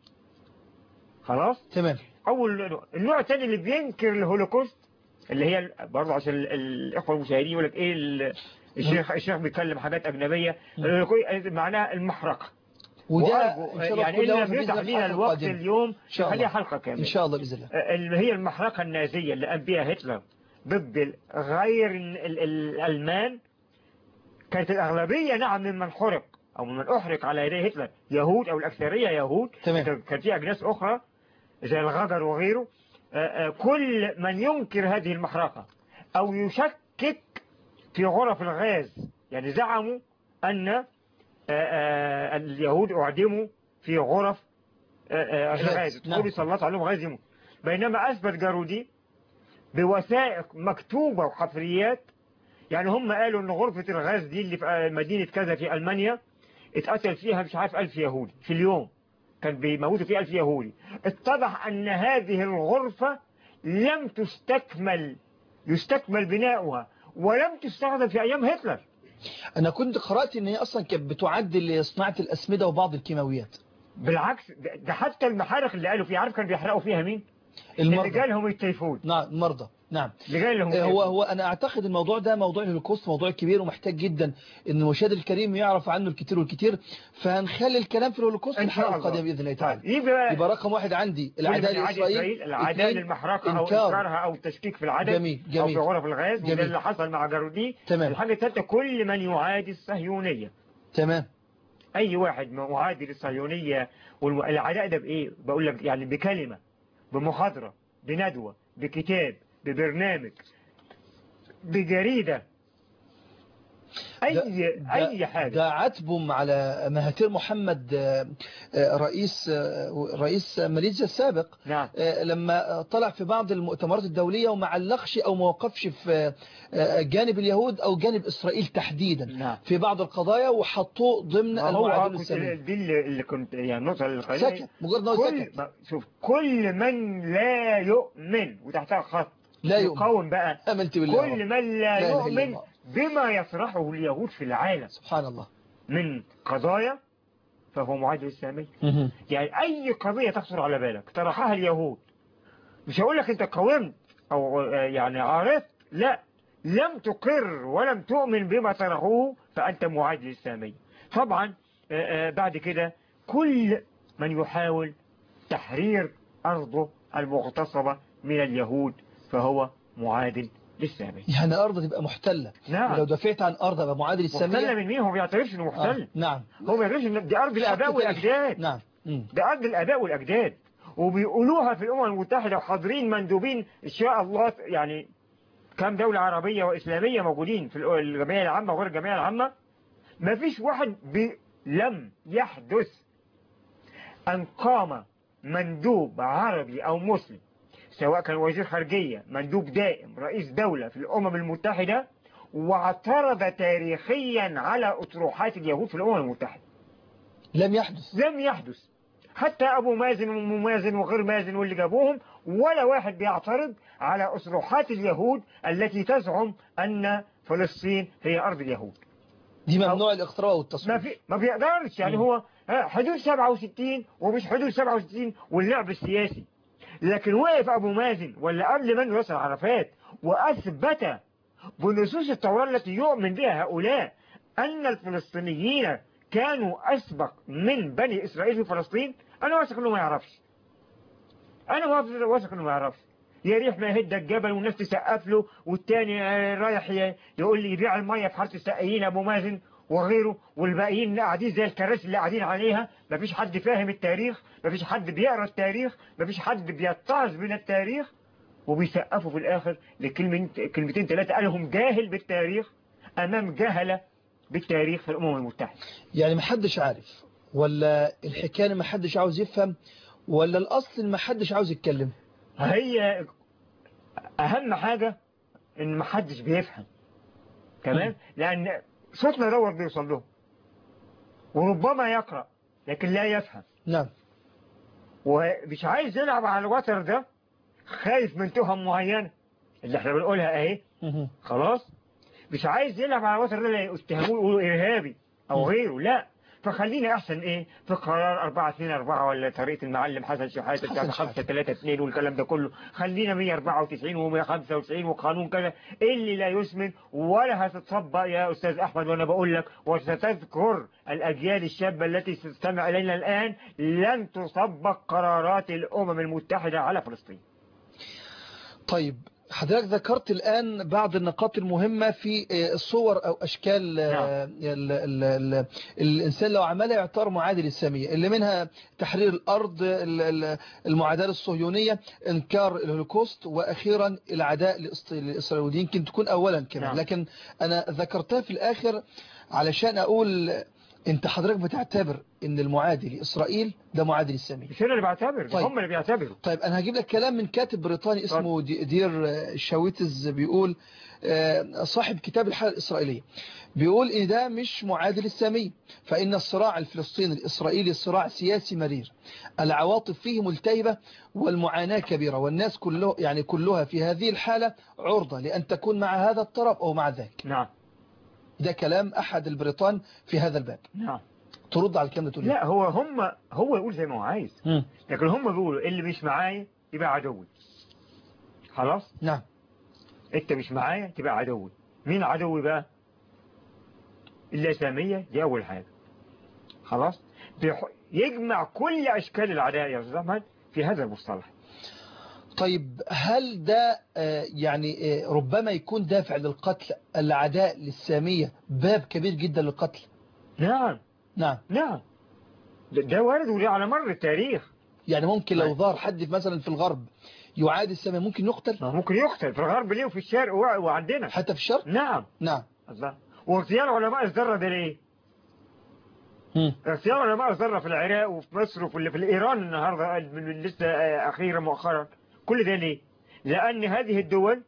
خلاص تمام اول النوع الثاني اللي بينكر الهولوكوست اللي هي برضه عشان ال- الاخوه المشاهدين يقول لك ايه ال- الشيخ الشيخ بيتكلم حاجات اجنبيه الهولوكوست معناها المحرقه وده وأرجو إن شاء الله يعني كل يوم إلا بإذن بيتح الله في لنا الحلقة الوقت القادمة. اليوم شاء نخليها الله. حلقة كاملة إن شاء الله بإذن الله اللي هي المحرقة النازية اللي قام بها هتلر ضد ال- غير ال- ال- الألمان كانت الأغلبية نعم ممن حرق أو ممن أحرق على يدي هتلر يهود أو الأكثرية يهود تمام. كان في أجناس أخرى زي الغجر وغيره آه، آه، كل من ينكر هذه المحرقة أو يشكك في غرف الغاز يعني زعموا أن آه، آه، اليهود أعدموا في غرف آه، آه، غاز، الغاز نعم. تقولي سلط عليهم غاز يموت بينما أثبت جارودي بوثائق مكتوبة وحفريات يعني هم قالوا ان غرفة الغاز دي اللي في مدينة كذا في ألمانيا اتقتل فيها مش عارف ألف يهودي في اليوم كان بيموتوا فيه ألف يهودي اتضح أن هذه الغرفة لم تستكمل يستكمل بناؤها ولم تستخدم في أيام هتلر أنا كنت قرأت إن هي أصلا كانت بتعد لصناعة الأسمدة وبعض الكيماويات بالعكس ده ده حتى المحارق اللي قالوا فيها عارف كانوا بيحرقوا فيها مين؟ اللي المرضى جالهم التيفود نعم المرضى نعم اللي جالهم هو التيفود. هو أنا أعتقد الموضوع ده موضوع الهولوكوست موضوع كبير ومحتاج جدا إن المشاهد الكريم يعرف عنه الكثير والكثير فهنخلي الكلام في الهولوكوست إن شاء الحلقة الله. القادمة بإذن الله تعالى طيب يبقى يبقى رقم واحد عندي العداء كل من يعادي لإسرائيل العداء اثنين، للمحرقة أو إنكار. إنكارها أو التشكيك في العدد جميل أو جميل في غرف الغاز جميل. وده اللي حصل مع جارودي تمام الحاجة الثالثة كل من يعادي الصهيونية تمام أي واحد معادي للصهيونية والعداء ده بإيه بقول لك يعني بكلمة بمحاضرة بندوة بكتاب ببرنامج بجريدة أي ده- أي حاجة ده عتب على مهاتير محمد آه، آه، رئيس آه، رئيس ماليزيا السابق نعم آه، لما طلع في بعض المؤتمرات الدولية وما علقش أو ما وقفش في آه، جانب اليهود أو جانب إسرائيل تحديدا نعم في بعض القضايا وحطوه ضمن ما هو المعادل كنت السامية دي اللي اللي كنت يعني النقطة اللي سكت مجرد أنه كل سكت ما- شوف كل من لا يؤمن وتحتها خط لا يؤمن يقاوم بقى آمنت بالله كل من لا إله إلا يؤمن الله. بما يطرحه اليهود في العالم سبحان الله من قضايا فهو معادل للسامية مهم. يعني أي قضية تخطر على بالك طرحها اليهود مش هقول لك أنت قاومت أو آه، يعني عارضت لا لم تقر ولم تؤمن بما طرحوه فأنت معادل للسامية طبعا آه، آه، بعد كده كل من يحاول تحرير أرضه المغتصبة من اليهود فهو معادل للسامية يعني أرض تبقى محتلة نعم. ولو دافعت عن أرض أبقى معادل محتلة السامية من مين هو ما بيعترفش انه آه. محتل نعم هو ما يعترفش ان دي ارض الاباء حق والاجداد نعم مم. ده أرض الآباء والأجداد وبيقولوها في الأمم المتحدة وحاضرين مندوبين إن شاء الله يعني كم دولة عربية وإسلامية موجودين في الجمعية العامة وغير الجمعية العامة ما فيش واحد بي لم يحدث أن قام مندوب عربي أو مسلم سواء كان وزير خارجية مندوب دائم رئيس دولة في الأمم المتحدة واعترض تاريخيا على أطروحات اليهود في الأمم المتحدة لم يحدث لم يحدث حتى أبو مازن وأم مازن وغير مازن واللي جابوهم ولا واحد بيعترض على أسروحات اليهود التي تزعم أن فلسطين هي أرض اليهود دي ممنوع الاقتراء ما والتصوير في ما بيقدرش يعني مم. هو ها، حدود 67 ومش حدود 67 واللعب السياسي لكن وقف أبو مازن ولا قبل من ياسر عرفات وأثبت بنصوص التوراة التي يؤمن بها هؤلاء أن الفلسطينيين كانوا أسبق من بني إسرائيل في فلسطين أنا واثق إنه ما يعرفش أنا واثق إنه ما يعرفش يا ريح ما يهد الجبل والناس تسقف له والتاني آه، رايح ي- يقول لي يبيع المية في حارة السقايين أبو مازن وغيره والباقيين اللي قاعدين زي الكراسي اللي قاعدين عليها مفيش حد فاهم التاريخ مفيش حد بيقرا التاريخ مفيش حد بيتعظ من التاريخ وبيسقفوا في الآخر لكلمة كلمتين ثلاثة قالهم جاهل بالتاريخ أمام جهلة بالتاريخ في الأمم المتحدة يعني محدش عارف ولا الحكاية ما حدش عاوز يفهم ولا الأصل إن ما حدش عاوز يتكلم هي أهم حاجة إن محدش بيفهم تمام لأن صوتنا دوت بيوصل له وربما يقرأ لكن لا يفهم نعم ومش عايز يلعب على الوتر ده خايف من تهم معينة اللي احنا بنقولها اهي مهم. خلاص مش عايز يلعب على الوتر ده لا يتهموه يقولوا ارهابي او م. غيره لا فخلينا احسن ايه في قرار 4 2 4 ولا طريقه المعلم حسن شحاته بتاعت حسن 5 شحاتة. 3 2 والكلام ده كله خلينا 194 و195 وقانون كذا اللي لا يسمن ولا هتتطبق يا استاذ احمد وانا بقول لك وستذكر الاجيال الشابه التي تستمع الينا الان لن تطبق قرارات الامم المتحده على فلسطين طيب حضرتك ذكرت الآن بعض النقاط المهمة في آه، الصور أو أشكال آه، ال ال ال الإنسان لو عملها يعتبر معادل السامية اللي منها تحرير الأرض ال- ال- المعادلة الصهيونية إنكار الهولوكوست وأخيرا العداء لإسط- لإسرائيل ودي يمكن تكون أولا كمان نعم. لكن أنا ذكرتها في الآخر علشان أقول أنت حضرتك بتعتبر أن المعادل لإسرائيل ده معادل السامية مش انا اللي بعتبر طيب. هم اللي بيعتبروا طيب أنا هجيب لك كلام من كاتب بريطاني اسمه دي- دير آه، شاويتز بيقول آه، صاحب كتاب الحالة الإسرائيلية بيقول إن ده مش معادل السامية فإن الصراع الفلسطيني الإسرائيلي صراع سياسي مرير العواطف فيه ملتهبة والمعاناة كبيرة والناس كله يعني كلها في هذه الحالة عرضة لأن تكون مع هذا الطرف أو مع ذاك نعم ده كلام أحد البريطان في هذا الباب نعم ترد على الكلام ده تقول إيه؟ لا هو هم هو يقول زي ما هو عايز مم. لكن هم بيقولوا اللي مش معايا يبقى عدوي خلاص نعم انت مش معايا تبقى عدوي مين عدوي بقى اللاسامية دي اول حاجة خلاص بيح... يجمع كل اشكال العداء يا استاذ احمد في هذا المصطلح طيب هل ده آه، يعني آه، ربما يكون دافع للقتل العداء للسامية باب كبير جدا للقتل نعم نعم نعم ده, ده وارد وده على مر التاريخ يعني ممكن لو نعم. ظهر حد مثلا في الغرب يعادي السامية ممكن يقتل ما ممكن يقتل في الغرب ليه وفي الشرق وع- وعندنا حتى في الشرق نعم نعم الله واغتيال علماء الذرة ده ليه مم. اغتيال علماء الذرة في العراق وفي مصر وفي في الإيران النهاردة من من لسه آه، أخيرا مؤخرا كل ده ليه؟ لأن هذه الدول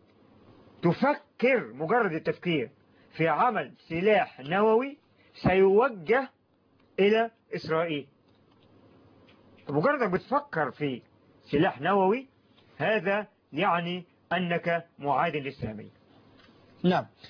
تفكر مجرد التفكير في عمل سلاح نووي سيوجه إلى إسرائيل مجرد بتفكر في سلاح نووي هذا يعني أنك معاد للسامية نعم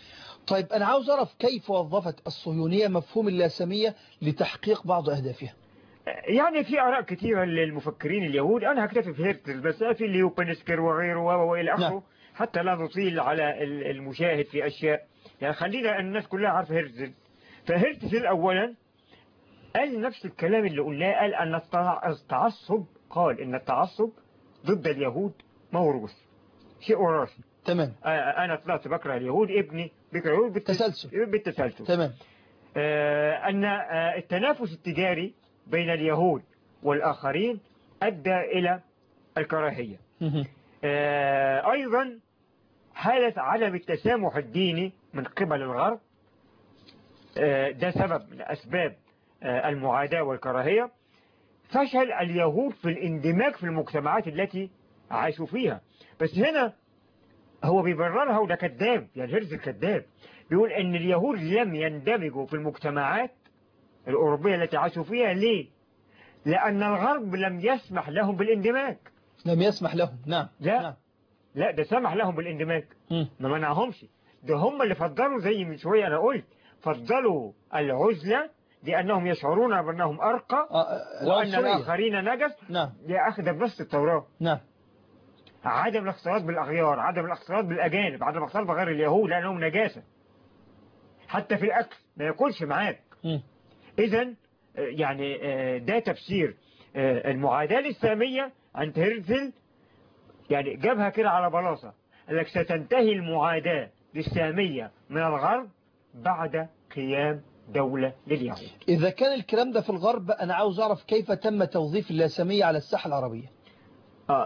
طيب أنا عاوز أعرف كيف وظفت الصهيونية مفهوم اللاسمية لتحقيق بعض أهدافها يعني في آراء كثيرة للمفكرين اليهود أنا هكتفي في هيرتل بس في اللي بنسكر وغيره وإلى نعم. آخره حتى لا نطيل على ال- المشاهد في أشياء يعني خلينا الناس كلها عارفة هيرتل فهيرتل أولا قال نفس الكلام اللي قلناه قال أن التع- التعصب قال إن التعصب ضد اليهود موروث شيء وراثي تمام آه، أنا طلعت بكره اليهود ابني بكره اليهود بالتس- تسلسل. بالتسلسل تمام آه، أن آه، التنافس التجاري بين اليهود والآخرين أدى إلى الكراهية مهم. آه، أيضا حالة عدم التسامح الديني من قبل الغرب آه، ده سبب من أسباب آه، المعاداة والكراهية فشل اليهود في الاندماج في المجتمعات التي عاشوا فيها بس هنا هو بيبررها وده كذاب يعني هرز الكذاب بيقول ان اليهود لم يندمجوا في المجتمعات الأوروبية التي عاشوا فيها ليه؟ لأن الغرب لم يسمح لهم بالاندماج لم يسمح لهم نعم لا. نعم. لا ده سمح لهم بالاندماج مم. ما منعهمش ده هم اللي فضلوا زي من شوية أنا قلت فضلوا العزلة لأنهم يشعرون بأنهم أرقى آه، آه، وأن العنصرية. الآخرين نجس نعم ده أخذ بنص التوراة نعم عدم الاختلاط بالأغيار عدم الاختلاط بالأجانب عدم الاختلاط بغير اليهود لأنهم نجاسة حتى في الأكل ما ياكلش معاك مم. إذا يعني آه، ده تفسير آه، المعاداة الإسلامية عند هيرزل يعني جابها كده على بلاصة قال لك ستنتهي المعاداة الإسلامية من الغرب بعد قيام دولة لليهود إذا كان الكلام ده في الغرب أنا عاوز أعرف كيف تم توظيف اللاسمية على الساحة العربية آه،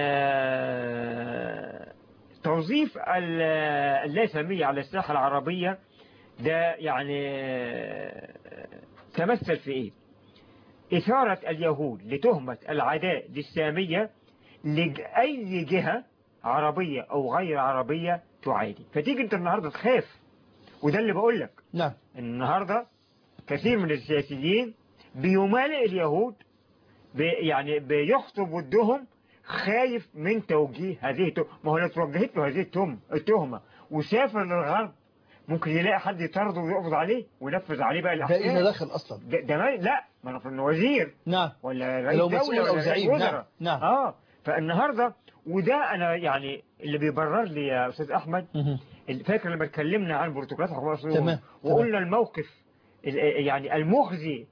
آه، توظيف ال- اللاسامية على الساحة العربية ده يعني آه، تمثل في إيه إثارة اليهود لتهمة العداء للسامية لأي جهة عربية أو غير عربية تعادي فتيجي أنت النهاردة تخاف وده اللي بقول لك نعم النهاردة كثير من السياسيين بيمالئ اليهود بي يعني بيخطب ودهم خايف من توجيه هذه التهمة ما هو لو توجهت له هذه التهمة التهمة وسافر للغرب ممكن يلاقي حد يطرده ويقبض عليه وينفذ عليه بقى ده إذا الأحكام دخل أصلا ده, ده ما لا ما أنا في إنه وزير نعم ولا رئيس لو دولة مسؤول أو ولا زعيم رئيس نعم وزراء نعم اه فالنهارده وده انا يعني اللي بيبرر لي يا استاذ احمد مهم. فاكر لما اتكلمنا عن بروتوكولات حكومة الصهيون تمام، وقلنا الموقف ال- يعني المخزي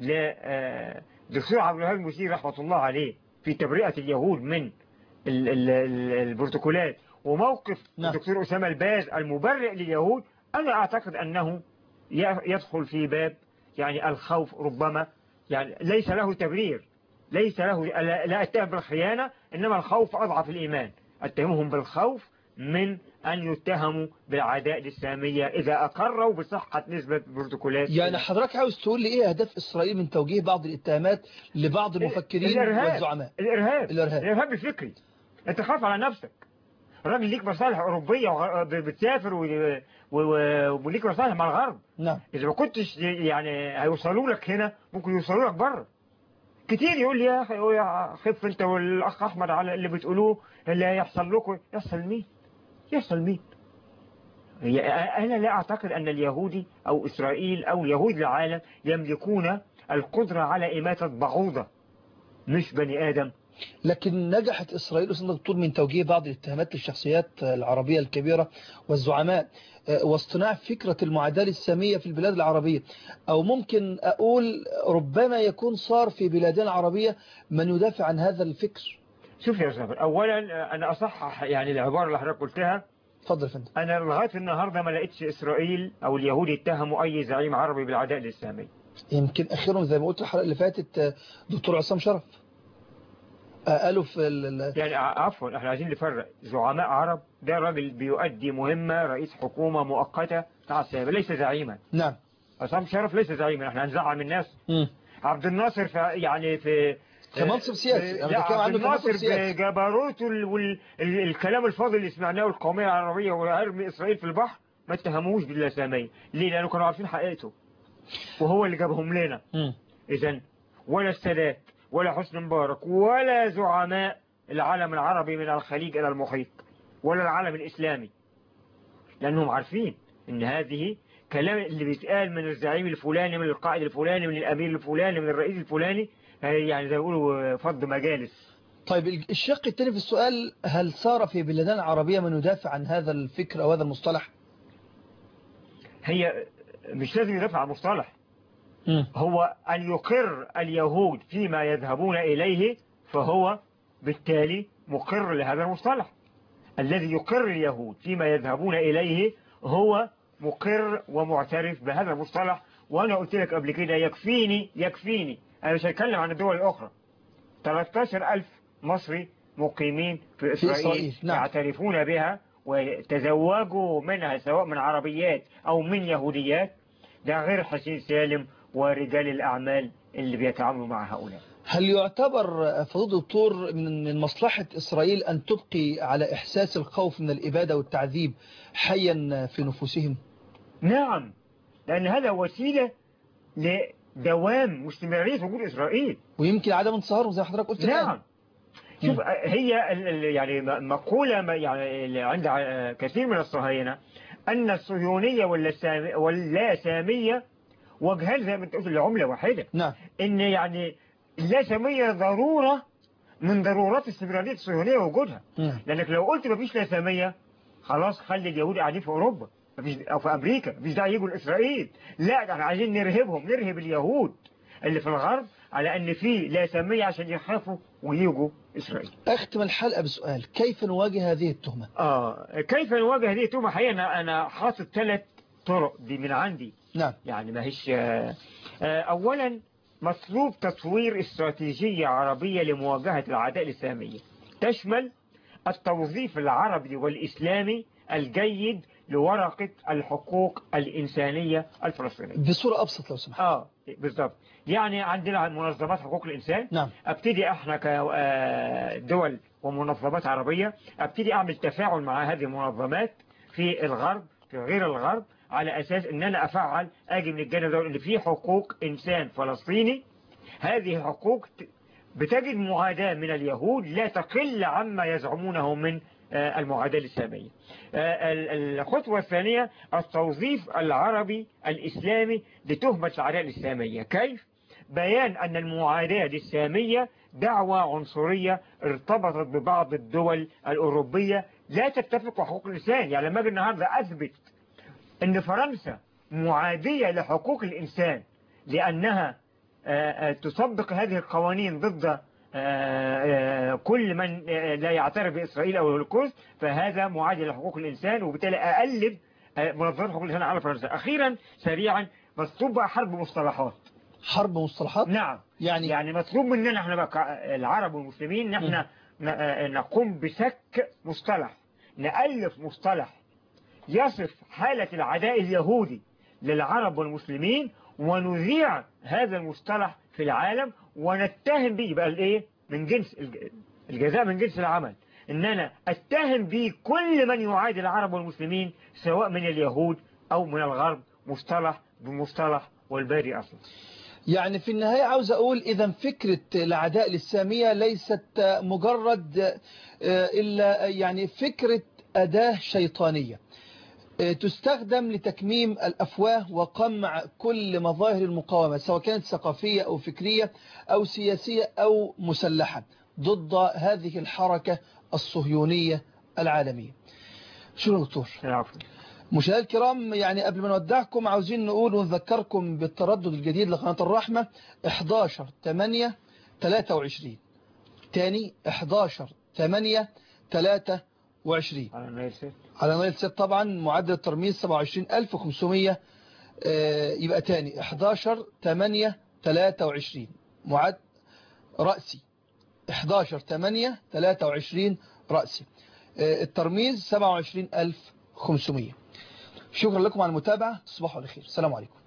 لدكتور عبد الوهاب المسير رحمة الله عليه في تبرئة اليهود من ال- ال- ال- البروتوكولات وموقف نعم. الدكتور أسامة الباز المبرئ لليهود أنا أعتقد أنه ي- يدخل في باب يعني الخوف ربما يعني ليس له تبرير ليس له لا لا أتهم بالخيانة إنما الخوف أضعف الإيمان أتهمهم بالخوف من أن يتهموا بالعداء الإسلامية إذا أقروا بصحة نسبة بروتوكولات يعني حضرتك عاوز تقول لي إيه أهداف إسرائيل من توجيه بعض الاتهامات لبعض المفكرين الإرهاب. والزعماء الإرهاب الإرهاب. الإرهاب الفكري أنت خاف على نفسك راجل ليك مصالح أوروبية وغ- ب- بتسافر و- و- و- وليك مصالح مع الغرب نعم إذا ما كنتش يعني هيوصلوا لك هنا ممكن يوصلوا لك بره كتير يقول لي يا أخي يا خف أنت والأخ أحمد على اللي بتقولوه اللي هيحصل لكم يحصل مين يحصل مين هي- أنا لا أعتقد أن اليهودي أو إسرائيل أو يهود العالم يملكون القدرة على إماتة بعوضة مش بني آدم لكن نجحت إسرائيل أستاذ دكتور من توجيه بعض الاتهامات للشخصيات العربية الكبيرة والزعماء آه، واصطناع فكرة المعاداة السامية في البلاد العربية أو ممكن أقول ربما يكون صار في بلادنا العربية من يدافع عن هذا الفكر شوف يا صابر أولا أنا أصحح يعني العبارة اللي حضرتك قلتها اتفضل يا فندم أنا لغاية النهاردة ما لقيتش إسرائيل أو اليهود يتهموا أي زعيم عربي بالعداء الإسلامي يمكن أخيرا زي ما قلت الحلقة اللي فاتت آه، دكتور عصام شرف آه، قالوا في ال- ال- يعني ع- عفوا احنا عايزين نفرق زعماء عرب ده راجل بيؤدي مهمة رئيس حكومة مؤقتة مع السيادة ليس زعيما نعم عصام شرف ليس زعيما احنا هنزعم الناس مم. عبد الناصر في يعني في كمنصب سياسي. أنا لا بتكلم عبد عنه كمنصب الناصر سياسي. بجبروته وال- وال- ال- الكلام الفاضل اللي سمعناه القومية العربية وارمي اسرائيل في البحر ما اتهموش باللاسامية ليه لانه كانوا عارفين حقيقته وهو اللي جابهم لنا مم. إذا ولا السادات ولا حسني مبارك ولا زعماء العالم العربي من الخليج إلى المحيط ولا العالم الإسلامي لأنهم عارفين ان هذه كلام اللي بيتقال من الزعيم الفلاني من القائد الفلاني من الامير الفلاني من الرئيس الفلاني آه، يعني زي ما بيقولوا فض مجالس طيب الشق الثاني في السؤال هل صار في بلدان العربية من يدافع عن هذا الفكر أو هذا المصطلح هي مش لازم يدافع عن مصطلح مم. هو أن يقر اليهود فيما يذهبون إليه فهو بالتالي مقر لهذا المصطلح الذي يقر اليهود فيما يذهبون إليه هو مقر ومعترف بهذا المصطلح وأنا قلت لك قبل كده يكفيني يكفيني أنا مش هتكلم عن الدول الأخرى 13 ألف مصري مقيمين في إسرائيل, إسرائيل، نعم. يعترفون بها وتزوجوا منها سواء من عربيات أو من يهوديات ده غير حسين سالم ورجال الأعمال اللي بيتعاملوا مع هؤلاء هل يعتبر فضيلة الدكتور من من مصلحة إسرائيل أن تبقي على إحساس الخوف من الإبادة والتعذيب حيا في نفوسهم نعم لأن هذا وسيلة لدوام واستمرارية وجود إسرائيل ويمكن عدم انصهارهم زي ما حضرتك قلت الآن. نعم شوف هي ال- ال- يعني م- مقولة ما- يعني اللي عند ع- كثير من الصهاينة أن الصهيونية ولا السام- واللا سامية وجهان زي ما انت قلت لعملة واحدة نعم ان يعني اللا سامية ضرورة من ضرورات استمرارية الصهيونية ووجودها نعم. لأنك لو قلت مفيش لا سامية خلاص خلي اليهود قاعدين في أوروبا مفيش أو في أمريكا مفيش داعي يجوا لإسرائيل لا ده احنا عايزين نرهبهم نرهب اليهود اللي في الغرب على أن في لا سامية عشان يخافوا ويجوا إسرائيل أختم الحلقة بسؤال كيف نواجه هذه التهمة آه كيف نواجه هذه التهمة حقيقة أنا أنا حاطط ثلاث طرق دي من عندي نعم يعني ما هيش آه، آه، أولا مطلوب تطوير استراتيجية عربية لمواجهة العداء الإسلامية تشمل التوظيف العربي والإسلامي الجيد لورقة الحقوق الإنسانية الفلسطينية بصورة أبسط لو سمحت آه بالضبط يعني عندنا منظمات حقوق الإنسان نعم ابتدي احنا كدول ومنظمات عربية ابتدي اعمل تفاعل مع هذه المنظمات في الغرب في غير الغرب على اساس ان انا افعل اجي من الجانب ده اللي فيه حقوق انسان فلسطيني هذه الحقوق ت- بتجد معاداة من اليهود لا تقل عما يزعمونه من آه، المعاداة الإسلامية آه، ال- الخطوة الثانية التوظيف العربي الإسلامي لتهمة العداء الإسلامية كيف؟ بيان أن المعاداة الإسلامية دعوة عنصرية ارتبطت ببعض الدول الأوروبية لا تتفق مع حقوق الإنسان يعني لما أجي النهاردة أثبت أن فرنسا معادية لحقوق الإنسان لأنها آه، آه، تطبق هذه القوانين ضد آه، آه، كل من آه، لا يعترف بإسرائيل أو الهولوكوست فهذا معادي لحقوق الإنسان وبالتالي أقلب آه، منظمات حقوق الإنسان على فرنسا أخيرا سريعا مطلوب بقى حرب مصطلحات حرب مصطلحات نعم يعني يعني مطلوب مننا احنا بقى كع- العرب والمسلمين ان احنا ن- آه، نقوم بسك مصطلح نألف مصطلح يصف حالة العداء اليهودي للعرب والمسلمين ونذيع هذا المصطلح في العالم ونتهم به يبقى الايه من جنس الج- الجزاء من جنس العمل ان انا اتهم به كل من يعادي العرب والمسلمين سواء من اليهود او من الغرب مصطلح بمصطلح والباري اصلا يعني في النهاية عاوز أقول إذا فكرة العداء الإسلامية ليست مجرد آه، إلا يعني فكرة أداة شيطانية آه، تستخدم لتكميم الأفواه وقمع كل مظاهر المقاومة سواء كانت ثقافية أو فكرية أو سياسية أو مسلحة ضد هذه الحركة الصهيونية العالميية شكرا دكتور العفو مشاهدينا الكرام يعني قبل ما نودعكم عاوزين نقول ونذكركم بالتردد الجديد لقناة الرحمة 11 8 23 تاني 11 8 23 على نيسر على نايل سيت طبعا معدل الترميز 27500 آه، يبقى تاني 11 8 23 معد رأسي 11 8 23 رأسي آه، الترميز 27500 شكرا لكم على المتابعة تصبحوا على خير السلام عليكم